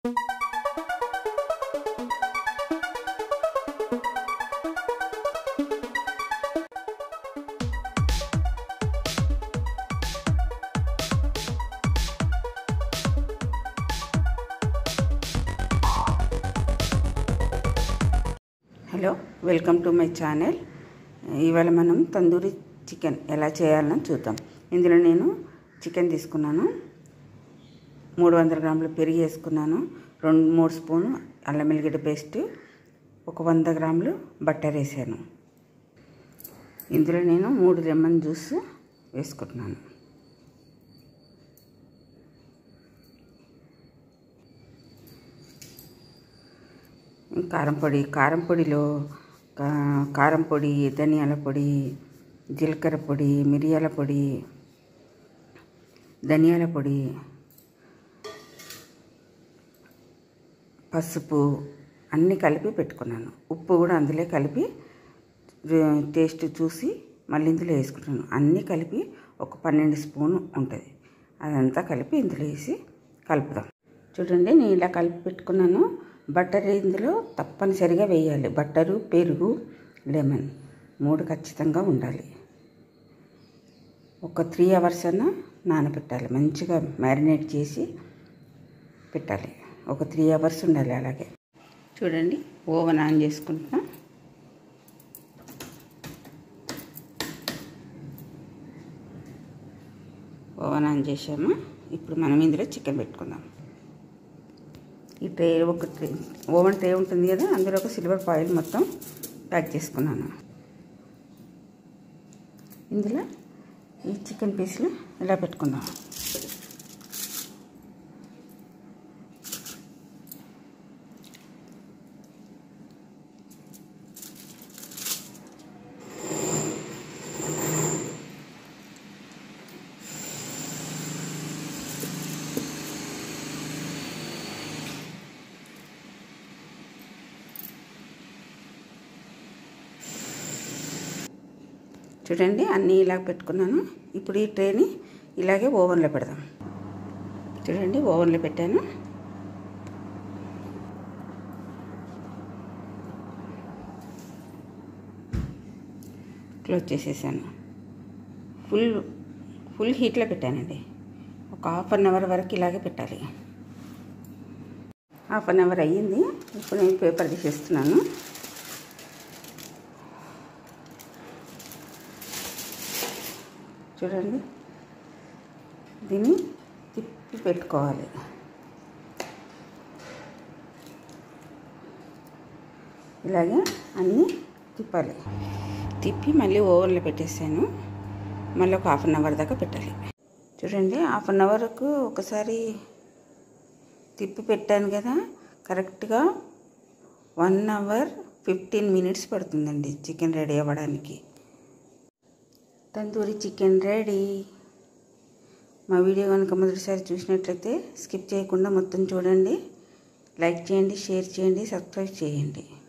hello welcome to my channel ఇవాళ మనం tandoori chicken ఎలా చేయాలని చూద్దాం ఇందులో నేను చికెన్ తీసుకున్నాను మూడు వందల గ్రాములు పెరుగు వేసుకున్నాను రెండు మూడు స్పూను అల్లం వెల్లిగడ్డ పేస్ట్ ఒక వంద గ్రాములు బట్టర్ వేసాను ఇందులో నేను మూడు లెమన్ జ్యూస్ వేసుకుంటున్నాను కారం పొడి కారం పొడిలో కా- కారం పొడి ధనియాల పొడి జీలకర్ర పొడి మిరియాల పొడి ధనియాల పొడి పసుపు అన్నీ కలిపి పెట్టుకున్నాను ఉప్పు కూడా అందులో కలిపి రు- టేస్ట్ చూసి మళ్ళీ ఇందులో వేసుకుంటాను అన్నీ కలిపి ఒక పన్నెండు స్పూన్ ఉంటుంది అదంతా కలిపి ఇందులో వేసి కలుపుదాం చూడండి నేను ఇలా కలిపి పెట్టుకున్నాను బట్టర్ ఇందులో తప్పనిసరిగా వేయాలి బట్టరు పెరుగు లెమన్ మూడు ఖచ్చితంగా ఉండాలి ఒక త్రీ అవర్స్ అన్నా నానబెట్టాలి మంచిగా మ్యారినేట్ చేసి పెట్టాలి ఒక త్రీ అవర్స్ ఉండాలి అలాగే చూడండి ఓవెన్ ఆన్ చేసుకుంటున్నా ఓవెన్ ఆన్ చేసాము ఇప్పుడు మనం ఇందులో చికెన్ పెట్టుకుందాం ఈ ట్రే ఒక ట్రే ఓవెన్ ట్రే ఉంటుంది కదా అందులో ఒక సిల్వర్ ఫాయిల్ మొత్తం ప్యాక్ చేసుకున్నాను ఇందులో ఈ చికెన్ పీస్లు ఇలా పెట్టుకుందాం చూడండి అన్నీ ఇలా పెట్టుకున్నాను ఇప్పుడు ఈ ట్రేని ఇలాగే ఓవెన్లో పెడదాం చూడండి ఓవెన్లో పెట్టాను క్లోజ్ చేసేసాను ఫుల్ ఫుల్ హీట్లో పెట్టానండి ఒక హాఫ్ అన్ అవర్ వరకు ఇలాగే పెట్టాలి హాఫ్ అన్ అవర్ అయ్యింది ఇప్పుడు నేను పేపర్ తీసేస్తున్నాను చూడండి దీన్ని తిప్పి పెట్టుకోవాలి ఇలాగే అన్నీ తిప్పాలి తిప్పి మళ్ళీ ఓవెన్లో పెట్టేసాను మళ్ళీ ఒక హాఫ్ అన్ అవర్ దాకా పెట్టాలి చూడండి హాఫ్ అన్ అవర్కు ఒకసారి తిప్పి పెట్టాను కదా కరెక్ట్గా వన్ అవర్ ఫిఫ్టీన్ మినిట్స్ పడుతుందండి చికెన్ రెడీ అవ్వడానికి తందూరి చికెన్ రెడీ మా వీడియో కనుక మొదటిసారి చూసినట్లయితే స్కిప్ చేయకుండా మొత్తం చూడండి లైక్ చేయండి షేర్ చేయండి సబ్స్క్రైబ్ చేయండి